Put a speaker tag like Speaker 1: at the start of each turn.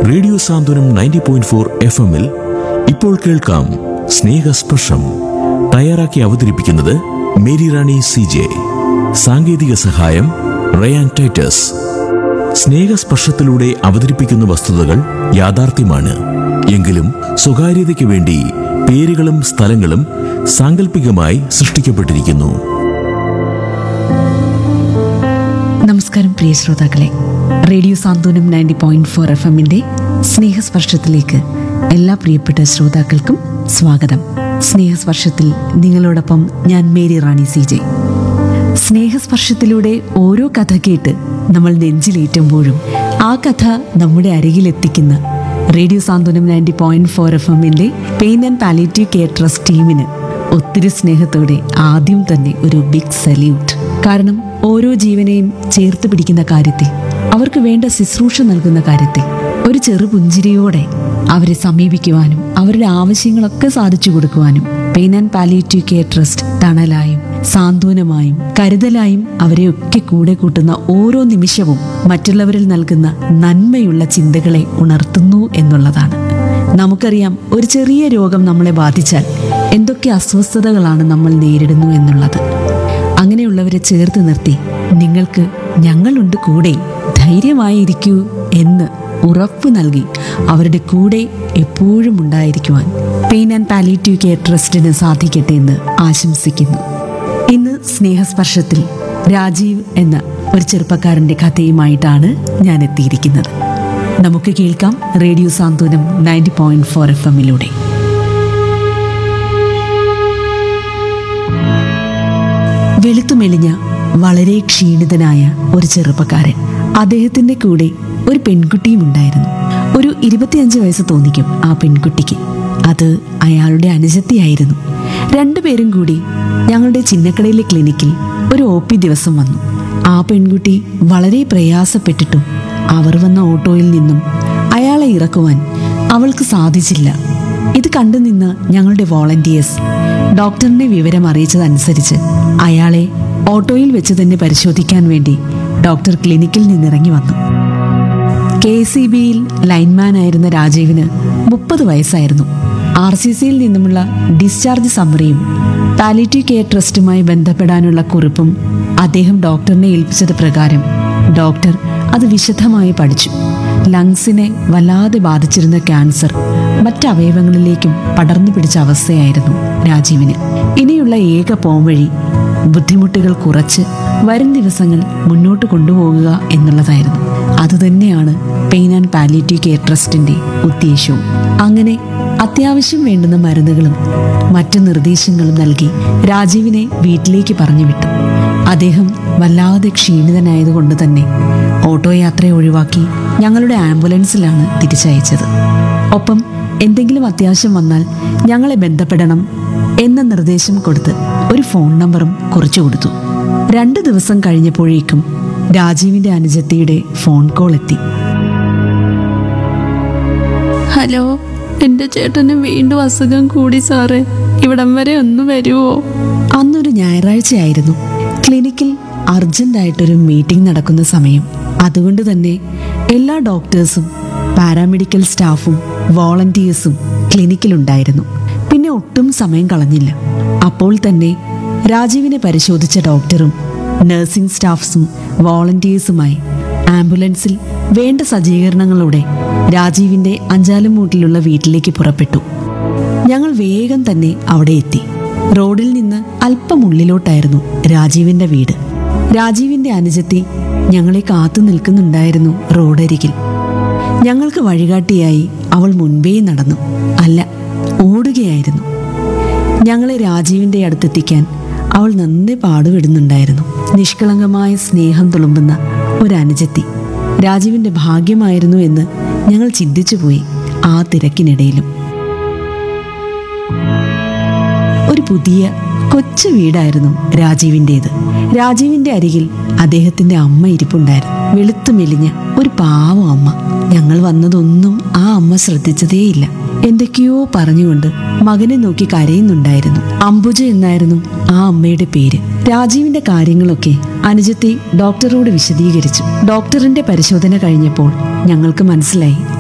Speaker 1: radio Santhwanam ninety point four F എമ്മിൽ ഇപ്പോൾ കേൾക്കാം സ്നേഹസ്പർശം തയ്യാറാക്കി അവതരിപ്പിക്കുന്നത് മേരി റാണി സി ജെ സാങ്കേതിക സഹായം റയാൻ ടൈറ്റസ് സ്നേഹസ്പർശത്തിലൂടെ അവതരിപ്പിക്കുന്ന വസ്തുതകൾ യാഥാർത്ഥ്യമാണ് എങ്കിലും സ്വകാര്യതയ്ക്ക് വേണ്ടി പേരുകളും സ്ഥലങ്ങളും സാങ്കല്പികമായി സൃഷ്ടിക്കപ്പെട്ടിരിക്കുന്നു
Speaker 2: നമസ്കാരം പ്രിയ ശ്രോതാക്കളെ radio Santhwanam ninety point four F എമ്മിന്റെ സ്നേഹസ്പർശത്തിലേക്ക് എല്ലാ പ്രിയപ്പെട്ട ശ്രോതാക്കൾക്കും സ്വാഗതം സ്നേഹസ്പർശത്തിൽ നിങ്ങളോടൊപ്പം ഞാൻ മേരി റാണി സി ജെ സ്നേഹസ്പർശത്തിലൂടെ ഓരോ കഥ കേട്ട് നമ്മൾ നെഞ്ചിലേറ്റുമ്പോഴും ആ കഥ നമ്മുടെ അരികിലെത്തിക്കുന്ന radio Santhwanam ninety point four F എമ്മിന്റെ pain and palliative care trust ടീമിന് ഒത്തിരി സ്നേഹത്തോടെ ആദ്യം തന്നെ ഒരു ബിഗ് സല്യൂട്ട് കാരണം ഓരോ ജീവനെയും ചേർത്ത് പിടിക്കുന്ന കാര്യത്തെ അവർക്ക് വേണ്ട ശുശ്രൂഷ നൽകുന്ന കാര്യത്തെ ഒരു ചെറു പുഞ്ചിരിയോടെ അവരെ സമീപിക്കുവാനും അവരുടെ ആവശ്യങ്ങളൊക്കെ സാധിച്ചു കൊടുക്കുവാനും pain and palliative care trust തണലായും സാന്ത്വനമായും കരുതലായും അവരെയൊക്കെ കൂടെ കൂട്ടുന്ന ഓരോ നിമിഷവും മറ്റുള്ളവരിൽ നൽകുന്ന നന്മയുള്ള ചിന്തകളെ ഉണർത്തുന്നു എന്നുള്ളതാണ് നമുക്കറിയാം ഒരു ചെറിയ രോഗം നമ്മളെ ബാധിച്ചാൽ എന്തൊക്കെ അസ്വസ്ഥതകളാണ് നമ്മൾ നേരിടുന്നു എന്നുള്ളത് അങ്ങനെയുള്ളവരെ ചേർത്ത് നിർത്തി നിങ്ങൾക്ക് ഞങ്ങളുണ്ട് കൂടെ ധൈര്യമായിരിക്കൂ എന്ന് ഉറപ്പ് നൽകി അവരുടെ കൂടെ എപ്പോഴും ഉണ്ടായിരിക്കുവാൻ പെയിൻ ആൻഡ് പാലിറ്റീവ് കെയർ ട്രസ്റ്റിന് സാധിക്കട്ടെ എന്ന് ആശംസിക്കുന്നു ഇന്ന് സ്നേഹസ്പർശത്തിൽ രാജീവ് എന്ന ഒരു ചെറുപ്പക്കാരന്റെ കഥയുമായിട്ടാണ് ഞാൻ എത്തിയിരിക്കുന്നത് നമുക്ക് കേൾക്കാം radio Santhwanam ninety point four F എമ്മിലൂടെ വെളുത്തുമെലിഞ്ഞ വളരെ ക്ഷീണിതനായ ഒരു ചെറുപ്പക്കാരൻ അദ്ദേഹത്തിന്റെ കൂടെ ഒരു പെൺകുട്ടിയും ഉണ്ടായിരുന്നു ഒരു ഇരുപത്തിയഞ്ച് വയസ്സ് തോന്നിക്കും ആ പെൺകുട്ടിക്ക് അത് അയാളുടെ അനുജത്തിയായിരുന്നു രണ്ടുപേരും കൂടി ഞങ്ങളുടെ ചിന്നക്കടയിലെ ക്ലിനിക്കിൽ ഒരു ഒ പി ദിവസം വന്നു ആ പെൺകുട്ടി വളരെ പ്രയാസപ്പെട്ടിട്ടും അവർ വന്ന ഓട്ടോയിൽ നിന്നും അയാളെ ഇറക്കുവാൻ അവൾക്ക് സാധിച്ചില്ല ഇത് കണ്ടുനിന്ന ഞങ്ങളുടെ വോളണ്ടിയേഴ്സ് ഡോക്ടറിനെ വിവരം അറിയിച്ചതനുസരിച്ച് അയാളെ ഓട്ടോയിൽ വെച്ച് തന്നെ പരിശോധിക്കാൻ വേണ്ടി ഡോക്ടർ ക്ലിനിക്കിൽ നിന്നിറങ്ങി വന്നു കെ സി ബിയിൽ ലൈൻമാനായിരുന്ന രാജീവിന് മുപ്പത് വയസ്സായിരുന്നു ആർ സി സിയിൽ നിന്നുമുള്ള ഡിസ്ചാർജ് സമ്മറിയും പാലിറ്റീവ് കെയർ ട്രസ്റ്റുമായി ബന്ധപ്പെടാനുള്ള കുറിപ്പും അദ്ദേഹം ഡോക്ടറിനെ ഏൽപ്പിച്ചത് പ്രകാരം ഡോക്ടർ അത് വിശദമായി പഠിച്ചു ലങ്സിനെ വല്ലാതെ ബാധിച്ചിരുന്ന ക്യാൻസർ മറ്റ് അവയവങ്ങളിലേക്കും പടർന്നു പിടിച്ച അവസ്ഥയായിരുന്നു രാജീവിന് ഇനിയുള്ള ഏക പോംവഴി ബുദ്ധിമുട്ടുകൾ കുറച്ച് വരും ദിവസങ്ങൾ മുന്നോട്ട് കൊണ്ടുപോകുക എന്നുള്ളതായിരുന്നു അതുതന്നെയാണ് പെയിൻ ആൻഡ് പാലിറ്റീവ് കെയർ ട്രസ്റ്റിന്റെ ഉദ്ദേശവും അങ്ങനെ അത്യാവശ്യം വേണ്ടുന്ന മരുന്നുകളും മറ്റു നിർദ്ദേശങ്ങളും നൽകി രാജീവിനെ വീട്ടിലേക്ക് പറഞ്ഞു വിട്ടു അദ്ദേഹം വല്ലാതെ ക്ഷീണിതനായതുകൊണ്ട് തന്നെ ഓട്ടോ യാത്ര ഒഴിവാക്കി ഞങ്ങളുടെ ആംബുലൻസിലാണ് തിരിച്ചയച്ചത് ഒപ്പം എന്തെങ്കിലും അത്യാവശ്യം വന്നാൽ ഞങ്ങളെ ബന്ധപ്പെടണം എന്ന നിർദ്ദേശം കൊടുത്ത് ഒരു ഫോൺ നമ്പറും കുറിച്ചു കൊടുത്തു രണ്ട് ദിവസം കഴിഞ്ഞപ്പോഴേക്കും രാജീവിന്റെ അനുജത്തിയുടെ ഫോൺ കോൾ എത്തി
Speaker 3: ഹലോ എന്റെ ചേട്ടന് വീണ്ടും അസുഖം കൂടി സാറേ ഇവിടം വരെ ഒന്ന് വരുവോ
Speaker 2: അന്നൊരു ഞായറാഴ്ചയായിരുന്നു ക്ലിനിക്കിൽ അർജന്റായിട്ടൊരു മീറ്റിംഗ് നടക്കുന്ന സമയം അതുകൊണ്ട് തന്നെ എല്ലാ ഡോക്ടേഴ്സും പാരാമെഡിക്കൽ സ്റ്റാഫും വോളണ്ടിയേഴ്സും ക്ലിനിക്കിലുണ്ടായിരുന്നു പിന്നെ ഒട്ടും സമയം കളഞ്ഞില്ല അപ്പോൾ തന്നെ രാജീവിനെ പരിശോധിച്ച ഡോക്ടറും നഴ്സിംഗ് സ്റ്റാഫ്സും വോളണ്ടിയേഴ്സുമായി ആംബുലൻസിൽ വേണ്ട സജ്ജീകരണങ്ങളോടെ രാജീവിന്റെ അഞ്ചാലുമൂട്ടിലുള്ള വീട്ടിലേക്ക് പുറപ്പെട്ടു ഞങ്ങൾ വേഗം തന്നെ അവിടെ എത്തി റോഡിൽ നിന്ന് അല്പം ഉള്ളിലോട്ടായിരുന്നു രാജീവിന്റെ വീട് രാജീവിന്റെ അനുജത്തി ഞങ്ങളെ കാത്തു നിൽക്കുന്നുണ്ടായിരുന്നു റോഡരികിൽ ഞങ്ങൾക്ക് വഴികാട്ടിയായി അവൾ മുൻപേ നടന്നു അല്ല ഓടുകയായിരുന്നു ഞങ്ങളെ രാജീവിന്റെ അടുത്തെത്തിക്കാൻ അവൾ നന്നേ പാടുവിടുന്നുണ്ടായിരുന്നു നിഷ്കളങ്കമായ സ്നേഹം തുളുമ്പുന്ന ഒരു അനുജത്തി രാജീവിന്റെ ഭാഗ്യമായിരുന്നു എന്ന് ഞങ്ങൾ ചിന്തിച്ചുപോയി ആ തിരക്കിനിടയിലും ഒരു പുതിയ കൊച്ചു വീടായിരുന്നു രാജീവിൻ്റെത് രാജീവിന്റെ അരികിൽ അദ്ദേഹത്തിന്റെ അമ്മ ഇരിപ്പുണ്ടായിരുന്നു വെളുത്തു മെലിഞ്ഞ ഒരു പാവം അമ്മ ഞങ്ങൾ വന്നതൊന്നും ആ അമ്മ ശ്രദ്ധിച്ചതേയില്ല എന്തൊക്കെയോ പറഞ്ഞുകൊണ്ട് മകനെ നോക്കി കരയുന്നുണ്ടായിരുന്നു അംബുജ എന്നായിരുന്നു ആ അമ്മയുടെ പേര് രാജീവിന്റെ കാര്യങ്ങളൊക്കെ അനുജത്തെ ഡോക്ടറോട് വിശദീകരിച്ചു ഡോക്ടറിന്റെ പരിശോധന കഴിഞ്ഞപ്പോൾ ഞങ്ങൾക്ക് മനസ്സിലായി